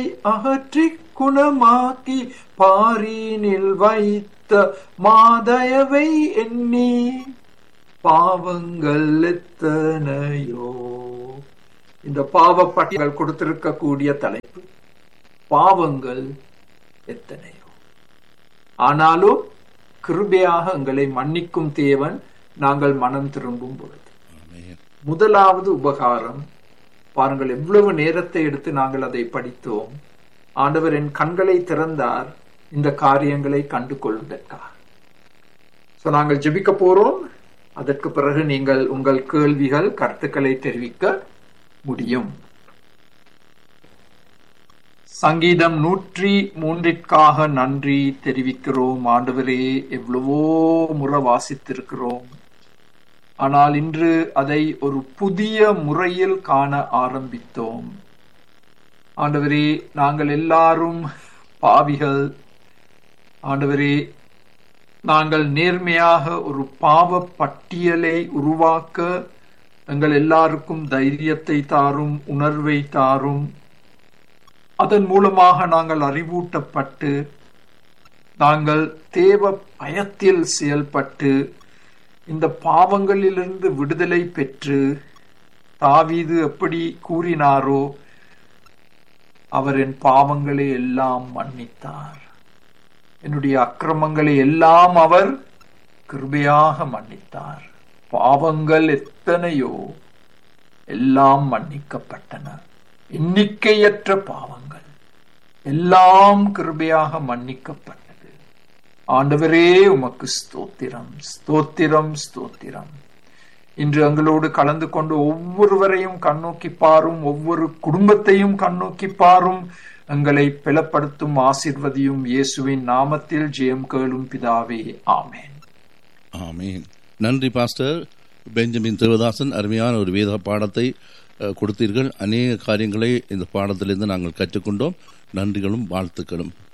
அகற்றி குணமாக்கி பாரினில் வைத்த மாதயவை எண்ணி பாவங்கள் எத்தனையோ இந்த பாவ பட்டியல் கொடுத்திருக்கக்கூடிய தலைப்பு பாவங்கள் எத்தனையோ ஆனாலும் கிருபையாக எங்களை மன்னிக்கும் தேவன் நாங்கள் மனம் திரும்பும் பொழுது ஆமென். முதலாவது உபகாரம் பாருங்கள் எவ்வளவு நேரத்தை எடுத்து நாங்கள் அதை படித்தோம் ஆண்டவர் என் கண்களை திறந்தார் இந்த காரியங்களை கண்டு கொள்வதற்காக சோ நாங்கள் ஜெபிக்க போறோம் அதற்கு பிறகு நீங்கள் உங்கள் கேள்விகள் கருத்துக்களை தெரிவிக்க முடியும் சங்கீதம் நூற்றி மூன்றிற்காக நன்றி தெரிவிக்கிறோம் ஆண்டவரே எவ்வளவோ முறை வாசித்திருக்கிறோம் ஆனால் இன்று அதை ஒரு புதிய முறையில் காண ஆரம்பித்தோம் ஆண்டவரே நாங்கள் எல்லாரும் பாவிகள் ஆண்டவரே நாங்கள் நேர்மையாக ஒரு பாவ பட்டியலை உருவாக்க எங்கள் எல்லாருக்கும் தைரியத்தை தாரும் உணர்வை தாரும் அதன் மூலமாக நாங்கள் அறிவூட்டப்பட்டு நாங்கள் தேவ பயத்தில் செயல்பட்டு இந்த பாவங்களிலிருந்து விடுதலை பெற்று தாவீது எப்படி கூறினாரோ அவர் என் பாவங்களை எல்லாம் மன்னித்தார் என்னுடைய அக்கிரமங்களை எல்லாம் அவர் கிருபையாக மன்னித்தார் பாவங்கள் எத்தனையோ எல்லாம் மன்னிக்கப்பட்டன எண்ணிக்கையற்ற பாவங்கள் எல்லாம் கிருபையாக மன்னிக்கப்பட்டது ஆண்டவரே உமக்கு ஸ்தோத்திரம் ஸ்தோத்திரம் ஸ்தோத்திரம் இன்று எங்களோடு கலந்து கொண்டு ஒவ்வொருவரையும் கண்ணோக்கி பாரும் ஒவ்வொரு குடும்பத்தையும் கண்ணோக்கி பாரும் எங்களை பிளப்படுத்தும் ஆசிர்வதியும் இயேசுவின் நாமத்தில் ஜெயம் கேளும் பிதாவே ஆமென் ஆமீன் நன்றி பாஸ்டர் பெஞ்சமின் தேவதாசன் அருமையான ஒரு வேத பாடத்தை அஹ், கொடுத்தீர்கள் அநேக காரியங்களை இந்த பாடத்திலிருந்து நாங்கள் கற்றுக்கொண்டோம் நன்றிகளும் வாழ்த்துக்களும்